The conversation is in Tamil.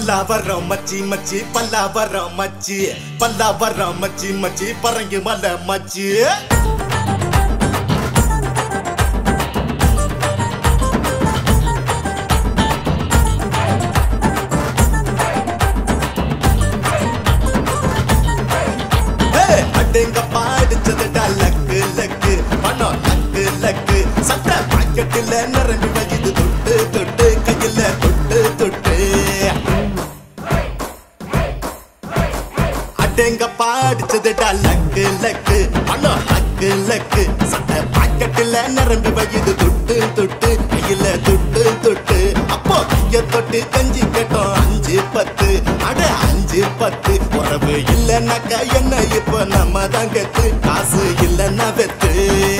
பல்லாவரம் மச்சி மச்சி பல்லாவரம் மச்சி பல்லாவரம் மச்சி மச்சி பரங்கி மலை மச்சி ஏய், அடேங்கப்பா அடிச்சதுடா லக்கு லக்கு பணம் லக்கு லக்கு சட்டை பாக்கெட்டில் நிரம்பி வகிது தொட்டு தொட்டு கையில தொட்டு தொட்டு அடேங்கப்பா அடிச்சதுடா லக்கு லக்கு பணம் லக்கு லக்கு சட்டை பாக்கெட்டில் நிரம்பி வகிது தொட்டு தொட்டு கையில தொட்டு தொட்டு அப்போ கைய தொட்டு கஞ்சி கேட்டோம் அஞ்சு பத்து அட அஞ்சு பத்து உறவு இல்லைன்னாக்கா என்ன இப்ப நம்ம தான் கெத்து காசு இல்லைன்னா வெத்து